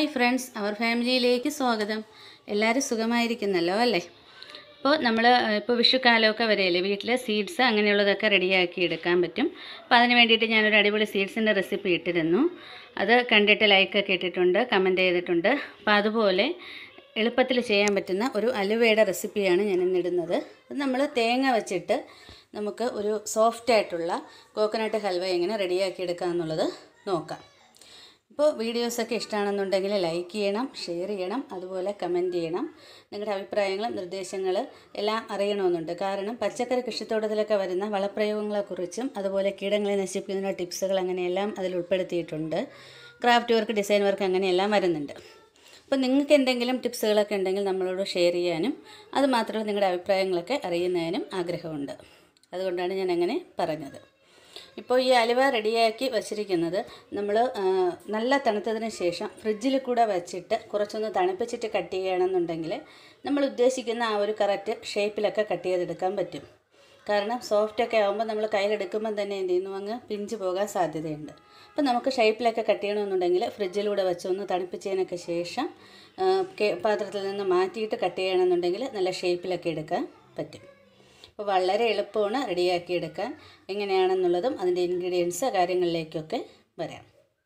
hi friends അവർ ഫാമിലിയിലേക്ക് സ്വാഗതം എല്ലാവരും സുഖമായിരിക്കുന്നല്ലോ അല്ലേ ഇപ്പോൾ നമ്മൾ ഇപ്പോൾ വിഷുക്കാലമൊക്കെ വരെയല്ലേ വീട്ടിൽ സീഡ്സ് അങ്ങനെയുള്ളതൊക്കെ റെഡിയാക്കി എടുക്കാൻ പറ്റും അപ്പോൾ അതിന് വേണ്ടിയിട്ട് ഞാനൊരു അടിപൊളി സീഡ്സിൻ്റെ റെസിപ്പി ഇട്ടിരുന്നു അത് കണ്ടിട്ട് ലൈക്കൊക്കെ ഇട്ടിട്ടുണ്ട് കമൻറ്റ് ചെയ്തിട്ടുണ്ട് അപ്പോൾ അതുപോലെ എളുപ്പത്തിൽ ചെയ്യാൻ പറ്റുന്ന ഒരു അലുവയുടെ റെസിപ്പിയാണ് ഞാൻ ഇന്നിടുന്നത് അത് നമ്മൾ തേങ്ങ വെച്ചിട്ട് നമുക്ക് ഒരു സോഫ്റ്റ് ആയിട്ടുള്ള കോക്കനട്ട് ഹൽവ എങ്ങനെ റെഡിയാക്കി എടുക്കുക എന്നുള്ളത് നോക്കാം ഇപ്പോൾ വീഡിയോസൊക്കെ ഇഷ്ടമാണെന്നുണ്ടെങ്കിൽ ലൈക്ക് ചെയ്യണം ഷെയർ ചെയ്യണം അതുപോലെ കമൻറ്റ് ചെയ്യണം നിങ്ങളുടെ അഭിപ്രായങ്ങളും നിർദ്ദേശങ്ങൾ എല്ലാം അറിയണമെന്നുണ്ട് കാരണം പച്ചക്കറി കൃഷിത്തോട്ടത്തിലൊക്കെ വരുന്ന വളപ്രയോഗങ്ങളെക്കുറിച്ചും അതുപോലെ കീടങ്ങളെ നശിപ്പിക്കുന്ന ടിപ്സുകൾ അങ്ങനെയെല്ലാം അതിൽ ഉൾപ്പെടുത്തിയിട്ടുണ്ട് ക്രാഫ്റ്റ് വർക്ക് ഡിസൈൻ വർക്ക് അങ്ങനെയെല്ലാം വരുന്നുണ്ട് അപ്പോൾ നിങ്ങൾക്ക് എന്തെങ്കിലും ടിപ്സുകളൊക്കെ ഉണ്ടെങ്കിൽ നമ്മളോട് ഷെയർ ചെയ്യാനും അത് മാത്രമല്ല നിങ്ങളുടെ അഭിപ്രായങ്ങളൊക്കെ അറിയുന്നതിനും ആഗ്രഹമുണ്ട് അതുകൊണ്ടാണ് ഞാൻ അങ്ങനെ പറഞ്ഞത് ഇപ്പോൾ ഈ അലുവ റെഡിയാക്കി വച്ചിരിക്കുന്നത് നമ്മൾ നല്ല തണുത്തതിന് ശേഷം ഫ്രിഡ്ജിൽ കൂടെ വെച്ചിട്ട് കുറച്ചൊന്ന് തണുപ്പിച്ചിട്ട് കട്ട് ചെയ്യുകയാണെന്നുണ്ടെങ്കിൽ നമ്മൾ ഉദ്ദേശിക്കുന്ന ആ ഒരു കറക്റ്റ് ഷേപ്പിലൊക്കെ കട്ട് ചെയ്തെടുക്കാൻ പറ്റും കാരണം സോഫ്റ്റൊക്കെ ആകുമ്പോൾ നമ്മൾ കയ്യിലെടുക്കുമ്പോൾ തന്നെ എന്ത് ചെയ്യുന്നു അങ്ങ് പിഞ്ച് പോകാൻ സാധ്യതയുണ്ട് അപ്പോൾ നമുക്ക് ഷേപ്പിലൊക്കെ കട്ട് ചെയ്യണമെന്നുണ്ടെങ്കിൽ ഫ്രിഡ്ജിലൂടെ വെച്ചൊന്ന് തണുപ്പിച്ചതിനൊക്കെ ശേഷം ആ, കെ- പാത്രത്തിൽ നിന്ന് മാറ്റിയിട്ട് കട്ട് ചെയ്യണമെന്നുണ്ടെങ്കിൽ നല്ല ഷേപ്പിലൊക്കെ എടുക്കാൻ പറ്റും അപ്പോൾ വളരെ എളുപ്പമാണ് റെഡിയാക്കി എടുക്കാൻ എങ്ങനെയാണെന്നുള്ളതും അതിൻ്റെ ഇൻഗ്രീഡിയൻസ് കാര്യങ്ങളിലേക്കൊക്കെ വരാം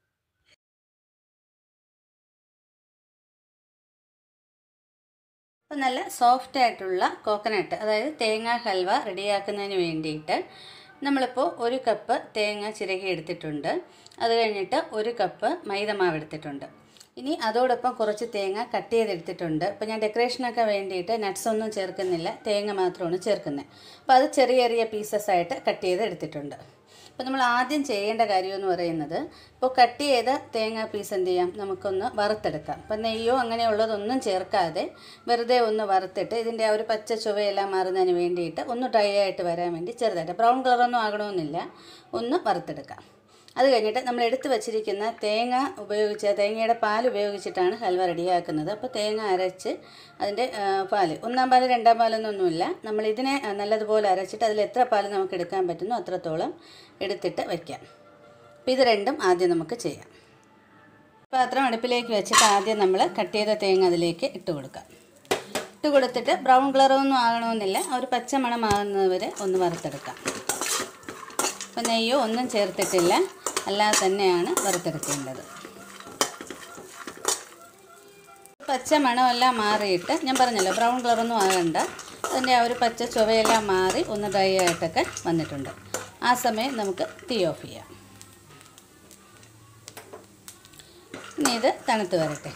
അപ്പോൾ നല്ല സോഫ്റ്റ് ആയിട്ടുള്ള കോക്കനട്ട് അതായത് തേങ്ങ ഹൽവ റെഡിയാക്കുന്നതിന് വേണ്ടിയിട്ട് നമ്മളിപ്പോൾ ഒരു കപ്പ് തേങ്ങ ചിരകി എടുത്തിട്ടുണ്ട് അത് കഴിഞ്ഞിട്ട് ഒരു കപ്പ് മൈദമാവ് എടുത്തിട്ടുണ്ട് ഇനി അതോടൊപ്പം കുറച്ച് തേങ്ങ കട്ട് ചെയ്തെടുത്തിട്ടുണ്ട് അപ്പോൾ ഞാൻ ഡെക്കറേഷനൊക്കെ വേണ്ടിയിട്ട് നട്ട്സ് ഒന്നും ചേർക്കുന്നില്ല തേങ്ങ മാത്രമാണ് ചേർക്കുന്നത് അപ്പോൾ അത് ചെറിയ ചെറിയ പീസസ് ആയിട്ട് കട്ട് ചെയ്ത് എടുത്തിട്ടുണ്ട് അപ്പോൾ നമ്മൾ ആദ്യം ചെയ്യേണ്ട കാര്യം എന്ന് പറയുന്നത് ഇപ്പോൾ കട്ട് ചെയ്ത തേങ്ങ പീസ് എന്ത് ചെയ്യാം നമുക്കൊന്ന് വറുത്തെടുക്കാം അപ്പോൾ നെയ്യോ അങ്ങനെയുള്ളതൊന്നും ചേർക്കാതെ വെറുതെ ഒന്ന് വറുത്തിട്ട് ഇതിൻ്റെ ആ ഒരു പച്ച ചുവയെല്ലാം മാറുന്നതിന് വേണ്ടിയിട്ട് ഒന്ന് ഡ്രൈ ആയിട്ട് വരാൻ വേണ്ടി ചെറുതായിട്ട് ബ്രൗൺ കളറൊന്നും ആകണമെന്നില്ല ഒന്ന് വറുത്തെടുക്കാം അത് കഴിഞ്ഞിട്ട് നമ്മൾ എടുത്തു വച്ചിരിക്കുന്ന തേങ്ങ ഉപയോഗിച്ച് തേങ്ങയുടെ പാൽ ഉപയോഗിച്ചിട്ടാണ് ഹൽവ റെഡിയാക്കുന്നത് അപ്പോൾ തേങ്ങ അരച്ച് അതിൻ്റെ പാൽ ഒന്നാം പാൽ രണ്ടാം പാലൊന്നൊന്നുമില്ല നമ്മൾ ഇതിനെ ആ, നല്ലതുപോലെ അരച്ചിട്ട് അതിൽ എത്ര പാൽ നമുക്ക് എടുക്കാൻ പറ്റുന്നോ അത്രത്തോളം എടുത്തിട്ട് വയ്ക്കാം അപ്പോൾ ഇത് രണ്ടും ആദ്യം നമുക്ക് ചെയ്യാം പാത്രം അടുപ്പിലേക്ക് വെച്ചിട്ട് ആദ്യം നമ്മൾ കട്ട് ചെയ്ത തേങ്ങ അതിലേക്ക് ഇട്ട് കൊടുക്കാം ഇട്ട് കൊടുത്തിട്ട് ബ്രൗൺ കളറൊന്നും ആകണമെന്നില്ല ആ ഒരു പച്ച മണമാകുന്നത് വരെ ഒന്ന് വറുത്തെടുക്കാം അപ്പോൾ നെയ്യോ ഒന്നും ചേർത്തിട്ടില്ല അല്ലാതെ തന്നെയാണ് വറുത്തെടുക്കേണ്ടത് പച്ച മണമെല്ലാം മാറിയിട്ട് ഞാൻ പറഞ്ഞല്ലോ ബ്രൗൺ കളറൊന്നും ആകണ്ട അതിൻ്റെ ആ ഒരു പച്ച ചുവയെല്ലാം മാറി ഒന്ന് ഡ്രൈ ആയിട്ടൊക്കെ വന്നിട്ടുണ്ട് ആ സമയം നമുക്ക് തീ ഓഫ് ചെയ്യാം ഇനി ഇത് തണുത്ത് വരട്ടെ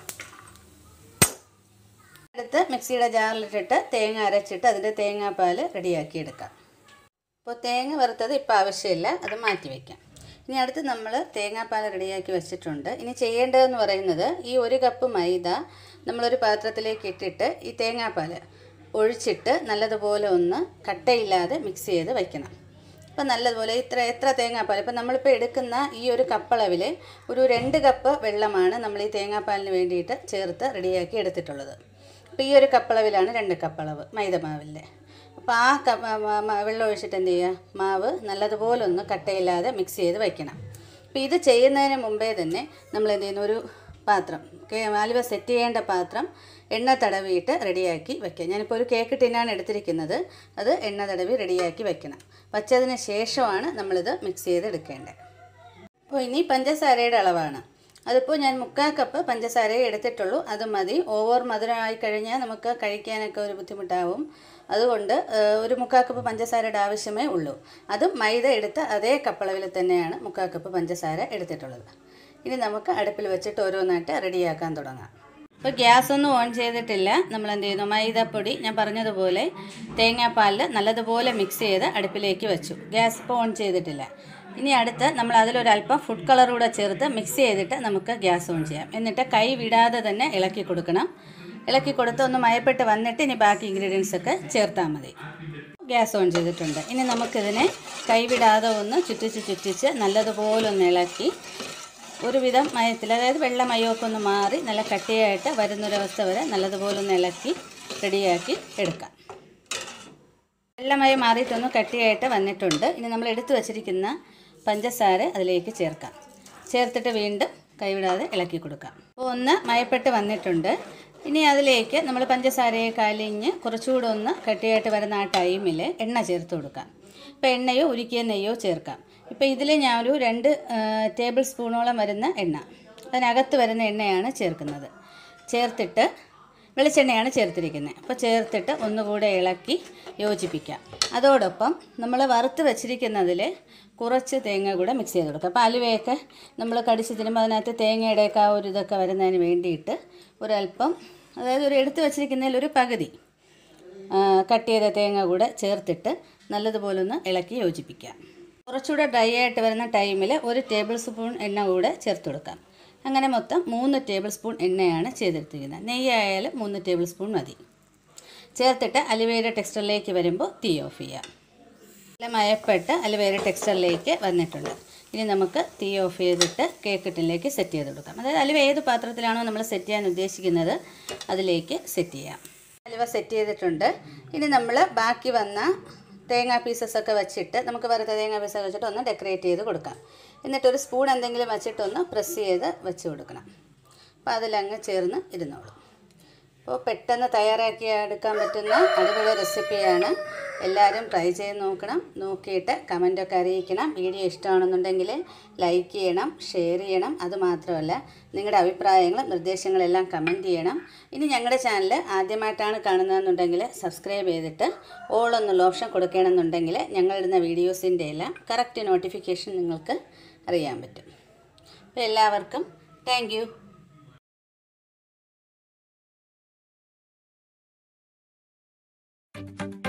അടുത്ത് മിക്സിയുടെ ജാറിലിട്ടിട്ട് തേങ്ങ അരച്ചിട്ട് അതിൻ്റെ തേങ്ങാപ്പാൽ റെഡിയാക്കി എടുക്കാം അപ്പോൾ തേങ്ങ വറുത്തത് ഇപ്പോൾ ആവശ്യമില്ല അത് മാറ്റി വയ്ക്കാം ഇനി അടുത്ത് നമ്മൾ തേങ്ങാപ്പാൽ റെഡിയാക്കി വെച്ചിട്ടുണ്ട് ഇനി ചെയ്യേണ്ടതെന്ന് പറയുന്നത് ഈ ഒരു കപ്പ് മൈദ നമ്മളൊരു പാത്രത്തിലേക്ക് ഇട്ടിട്ട് ഈ തേങ്ങാപ്പാൽ ഒഴിച്ചിട്ട് നല്ലതുപോലെ ഒന്ന് കട്ടയില്ലാതെ മിക്സ് ചെയ്ത് വയ്ക്കണം അപ്പോൾ നല്ലതുപോലെ ഇത്ര എത്ര തേങ്ങാപ്പാൽ ഇപ്പം നമ്മളിപ്പോൾ എടുക്കുന്ന ഈ ഒരു കപ്പളവിൽ ഒരു രണ്ട് കപ്പ് വെള്ളമാണ് നമ്മൾ ഈ തേങ്ങാപ്പാലിന് വേണ്ടിയിട്ട് ചേർത്ത് റെഡിയാക്കി എടുത്തിട്ടുള്ളത് അപ്പോൾ ഈ ഒരു കപ്പളവിലാണ് രണ്ട് കപ്പളവ് മൈദമാവിൻ്റെ അപ്പോൾ ആ ക- മ- മ- മ- വെള്ളം ഒഴിച്ചിട്ട് എന്ത് ചെയ്യുക മാവ് നല്ലതുപോലെ ഒന്ന് കട്ടയില്ലാതെ മിക്സ് ചെയ്ത് വയ്ക്കണം അപ്പോൾ ഇത് ചെയ്യുന്നതിന് മുമ്പേ തന്നെ നമ്മൾ എന്ത് ചെയ്യുന്നു ഒരു പാത്രം കേ ആലുവ സെറ്റ് ചെയ്യേണ്ട പാത്രം എണ്ണ തടവിയിട്ട് റെഡിയാക്കി വയ്ക്കുക ഞാനിപ്പോൾ ഒരു കേക്ക് ടിന്നാണ് എടുത്തിരിക്കുന്നത് അത് എണ്ണ തടവി റെഡിയാക്കി വയ്ക്കണം വച്ചതിന് ശേഷമാണ് നമ്മളിത് മിക്സ് ചെയ്ത് എടുക്കേണ്ടത് അപ്പോൾ ഇനി പഞ്ചസാരയുടെ അളവാണ് അതിപ്പോൾ ഞാൻ മുക്കാൽ കപ്പ് പഞ്ചസാരയെ എടുത്തിട്ടുള്ളൂ അത് മതി ഓവർ മധുരമായി കഴിഞ്ഞാൽ നമുക്ക് കഴിക്കാനൊക്കെ ഒരു ബുദ്ധിമുട്ടാവും അതുകൊണ്ട് ആ, ഒരു മുക്കാൽ കപ്പ് പഞ്ചസാരയുടെ ആവശ്യമേ ഉള്ളൂ അതും മൈദ എടുത്ത അതേ കപ്പളവിൽ തന്നെയാണ് മുക്കാൽ കപ്പ് പഞ്ചസാര എടുത്തിട്ടുള്ളത് ഇനി നമുക്ക് അടുപ്പിൽ വെച്ചിട്ട് ഓരോന്നായിട്ട് റെഡിയാക്കാൻ തുടങ്ങാം ഇപ്പോൾ ഗ്യാസ് ഒന്നും ഓൺ ചെയ്തിട്ടില്ല നമ്മൾ എന്ത് ചെയ്യുന്നു മൈദപ്പൊടി ഞാൻ പറഞ്ഞതുപോലെ തേങ്ങാപ്പാലിൽ നല്ലതുപോലെ മിക്സ് ചെയ്ത് അടുപ്പിലേക്ക് വെച്ചു ഗ്യാസ് ഇപ്പോൾ ഓൺ ചെയ്തിട്ടില്ല ഇനി അടുത്ത് നമ്മൾ അതിലൊരല്പം ഫുഡ് കളർ കൂടെ ചേർത്ത് മിക്സ് ചെയ്തിട്ട് നമുക്ക് ഗ്യാസ് ഓൺ ചെയ്യാം എന്നിട്ട് കൈ വിടാതെ തന്നെ ഇളക്കി കൊടുക്കണം ഇളക്കി കൊടുത്ത് ഒന്ന് മയപ്പെട്ട് വന്നിട്ട് ഇനി ബാക്കി ഇൻഗ്രീഡിയൻസ് ഒക്കെ ചേർത്താൽ മതി ഗ്യാസ് ഓൺ ചെയ്തിട്ടുണ്ട് ഇനി നമുക്കിതിനെ കൈവിടാതെ ഒന്ന് ചുറ്റിച്ച് ചുറ്റിച്ച് നല്ലതുപോലെ ഒന്ന് ഇളക്കി ഒരുവിധം മയത്തിൽ അതായത് വെള്ള മയമൊക്കെ ഒന്ന് മാറി നല്ല കട്ടിയായിട്ട് വരുന്നൊരവസ്ഥ വരെ നല്ലതുപോലെ ഒന്ന് ഇളക്കി റെഡിയാക്കി എടുക്കാം വെള്ളമയം മാറിയിട്ടൊന്ന് കട്ടിയായിട്ട് വന്നിട്ടുണ്ട് ഇനി നമ്മൾ എടുത്തു വച്ചിരിക്കുന്ന പഞ്ചസാര അതിലേക്ക് ചേർക്കാം ചേർത്തിട്ട് വീണ്ടും കൈവിടാതെ ഇളക്കി കൊടുക്കാം അപ്പോൾ ഒന്ന് മയപ്പെട്ട് വന്നിട്ടുണ്ട് ഇനി അതിലേക്ക് നമ്മൾ പഞ്ചസാരയെ കലിഞ്ഞ് കുറച്ചുകൂടെ ഒന്ന് കട്ടിയായിട്ട് വരുന്ന ആ ടൈമിൽ എണ്ണ ചേർത്ത് കൊടുക്കാം ഇപ്പോൾ എണ്ണയോ ഉരുക്കിയ നെയ്യോ ചേർക്കാം ഇപ്പോൾ ഇതിൽ ഞാനൊരു രണ്ട് ആ, ടേബിൾ സ്പൂണോളം വരുന്ന എണ്ണ അതിനകത്ത് വരുന്ന എണ്ണയാണ് ചേർക്കുന്നത് ചേർത്തിട്ട് വെളിച്ചെണ്ണയാണ് ചേർത്തിരിക്കുന്നത് അപ്പോൾ ചേർത്തിട്ട് ഒന്നുകൂടെ ഇളക്കി യോജിപ്പിക്കാം അതോടൊപ്പം നമ്മൾ വറുത്ത് വെച്ചിരിക്കുന്നതിൽ കുറച്ച് തേങ്ങ കൂടെ മിക്സ് ചെയ്ത് കൊടുക്കുക അപ്പോൾ അലുവയൊക്കെ നമ്മൾ കടിച്ച് തിരുമ്പോൾ അതിനകത്ത് തേങ്ങയുടെയൊക്കെ ആ ഒരു ഇതൊക്കെ വരുന്നതിന് വേണ്ടിയിട്ട് ഒരല്പം അതായത് ഒരു എടുത്ത് വെച്ചിരിക്കുന്നതിൽ ഒരു പകുതി ആ, കട്ട് ചെയ്ത തേങ്ങ കൂടെ ചേർത്തിട്ട് നല്ലതുപോലെ ഒന്ന് ഇളക്കി യോജിപ്പിക്കാം കുറച്ചുകൂടെ ഡ്രൈ ആയിട്ട് വരുന്ന ടൈമിൽ ഒരു ടേബിൾ സ്പൂൺ എണ്ണ കൂടെ ചേർത്ത് കൊടുക്കാം അങ്ങനെ മൊത്തം മൂന്ന് ടേബിൾ സ്പൂൺ എണ്ണയാണ് ചെയ്തെടുത്തിരിക്കുന്നത് നെയ്യായാലും മൂന്ന് ടേബിൾ സ്പൂൺ മതി ചേർത്തിട്ട് അലുവയുടെ ടെക്സ്റ്ററിലേക്ക് വരുമ്പോൾ തീ ഓഫ് ചെയ്യാം നല്ല മയപ്പെട്ട് അലുവയുടെ ടെക്സ്റ്ററിലേക്ക് വന്നിട്ടുണ്ട് ഇനി നമുക്ക് തീ ഓഫ് ചെയ്തിട്ട് കേക്ക് ടിന്നിലേക്ക് സെറ്റ് ചെയ്ത് കൊടുക്കാം അതായത് അലുവ ഏത് പാത്രത്തിലാണോ നമ്മൾ സെറ്റ് ചെയ്യാൻ ഉദ്ദേശിക്കുന്നത് അതിലേക്ക് സെറ്റ് ചെയ്യാം അലുവ സെറ്റ് ചെയ്തിട്ടുണ്ട് ഇനി നമ്മൾ ബാക്കി വന്ന തേങ്ങാ പീസസ് ഒക്കെ വെച്ചിട്ട് നമുക്ക് വെറുതെ തേങ്ങാ പീസൊക്കെ വെച്ചിട്ട് ഒന്ന് ഡെക്കറേറ്റ് ചെയ്ത് കൊടുക്കാം എന്നിട്ട് ഒരു സ്പൂൺ എന്തെങ്കിലും വെച്ചിട്ടൊന്ന് പ്രസ് ചെയ്ത് വെച്ച് കൊടുക്കണം അപ്പോൾ അതിലങ്ങ് ചേർന്ന് ഇരുന്നോളും അപ്പോൾ പെട്ടെന്ന് തയ്യാറാക്കി എടുക്കാൻ പറ്റുന്ന അടിപൊളി റെസിപ്പിയാണ് എല്ലാവരും ട്രൈ ചെയ്ത് നോക്കണം നോക്കിയിട്ട് കമൻറ്റൊക്കെ അറിയിക്കണം വീഡിയോ ഇഷ്ടമാണെന്നുണ്ടെങ്കിൽ ലൈക്ക് ചെയ്യണം ഷെയർ ചെയ്യണം അതുമാത്രമല്ല നിങ്ങളുടെ അഭിപ്രായങ്ങളും നിർദ്ദേശങ്ങളെല്ലാം കമൻറ്റ് ചെയ്യണം ഇനി ഞങ്ങളുടെ ചാനൽ ആദ്യമായിട്ടാണ് കാണുന്നതെന്നുണ്ടെങ്കിൽ സബ്സ്ക്രൈബ് ചെയ്തിട്ട് ഓൾ എന്നുള്ള ഓപ്ഷൻ കൊടുക്കണമെന്നുണ്ടെങ്കിൽ ഞങ്ങളിടുന്ന വീഡിയോസിൻ്റെ എല്ലാം കറക്റ്റ് നോട്ടിഫിക്കേഷൻ നിങ്ങൾക്ക് അറിയാൻ പറ്റും അപ്പോൾ എല്ലാവർക്കും താങ്ക് യു